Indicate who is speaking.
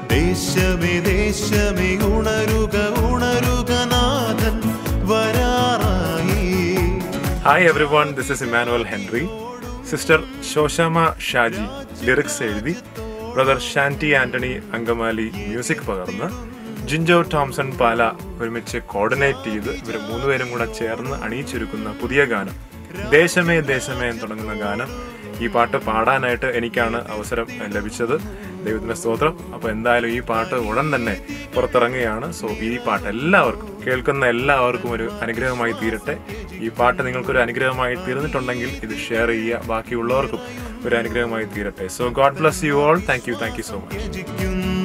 Speaker 1: ദേശമേ ദേശമേ ഉണരുക ഉണരുക നാഥൻ വരാറായി
Speaker 2: hi everyone this is Emmanuel Henry sister Shoshamma Shaji lyrics എഴുതി brother Shanti Antony Angamaly music പകർന്ന് ജിൻജോ ടോംസൺ പാല ഒരുമിച്ച് കോർഡിനേറ്റ് ചെയ്ത് ഇവർ മൂന്നുപേരും കൂടെ ചേർന്ന് അണിയിച്ചൊരുക്കുന്ന പുതിയ ഗാനം ദേശമേ ദേശമേ എന്ന് തുടങ്ങുന്ന ഗാനം ഈ പാട്ട് പാടാനായിട്ട് എനിക്കാണ് അവസരം ലഭിച്ചത് ദൈവത്തിന്റെ സ്തോത്രം അപ്പോൾ എന്തായാലും ഈ പാട്ട് ഉടൻ തന്നെ പുറത്തിറങ്ങുകയാണ് സോ ഈ പാട്ട് എല്ലാവർക്കും കേൾക്കുന്ന എല്ലാവർക്കും ഒരു അനുഗ്രഹമായി തീരട്ടെ ഈ പാട്ട് നിങ്ങൾക്കൊരു അനുഗ്രഹമായി തീർന്നിട്ടുണ്ടെങ്കിൽ ഇത് ഷെയർ ചെയ്യുക ബാക്കിയുള്ളവർക്കും ഒരു അനുഗ്രഹമായി തീരട്ടെ so God bless you all thank you thank you so much
Speaker 1: യാചിക്കുന്നു